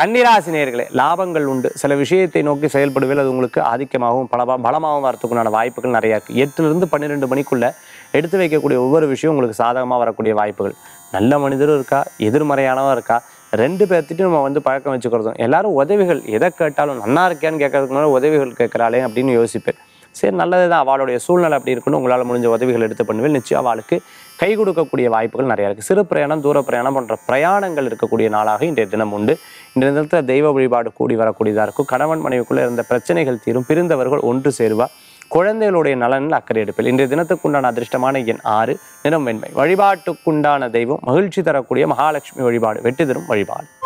கன்னிராசி நேயர்களே லாபங்கள் உண்டு சில விஷயத்தை நோக்கி செயல்படுவேல் அது உங்களுக்கு ஆதிக்கமாகவும் பலமா பலமாகவும் வரத்துக்குண்டான வாய்ப்புகள் நிறையா இருக்குது எட்டுலேருந்து பன்னிரெண்டு மணிக்குள்ள எடுத்து வைக்கக்கூடிய ஒவ்வொரு விஷயம் உங்களுக்கு சாதகமாக வரக்கூடிய வாய்ப்புகள் நல்ல மனிதரும் இருக்கா எதிர்மறையானவன் இருக்கா ரெண்டு பேர்த்திட்டும் நம்ம வந்து பழக்கம் வச்சுக்கிறதும் எல்லாரும் உதவிகள் எதை கேட்டாலும் நன்னா இருக்கியான்னு கேட்கறதுக்கு முன்னாடி உதவிகள் கேட்குறாளே அப்படின்னு யோசிப்பேன் சரி நல்லது தான் அவளுடைய சூழ்நிலை அப்படி இருக்கணும் உங்களால் முடிஞ்ச உதவிகள் எடுத்து பண்ணுவேன் நிச்சயம் அவளுக்கு கை கொடுக்கக்கூடிய வாய்ப்புகள் நிறையா இருக்குது சிறு பிரயாணம் தூர பிரயாணம் போன்ற பிரயாணங்கள் இருக்கக்கூடிய நாளாக இன்றைய தினம் உண்டு இன்றைய தினத்தில் தெய்வ வழிபாடு கூடி வரக்கூடியதாக இருக்கும் கணவன் மனைவிக்குள்ளே இருந்த பிரச்சனைகள் தீரும் பிரிந்தவர்கள் ஒன்று சேருவா குழந்தைகளுடைய நலனில் அக்கறை எடுப்பில் இன்றைய தினத்துக்குண்டான அதிர்ஷ்டமான எண் ஆறு நிறம் வெண்மை வழிபாட்டுக்குண்டான தெய்வம் மகிழ்ச்சி தரக்கூடிய மகாலட்சுமி வழிபாடு வெற்றி தரும் வழிபாடு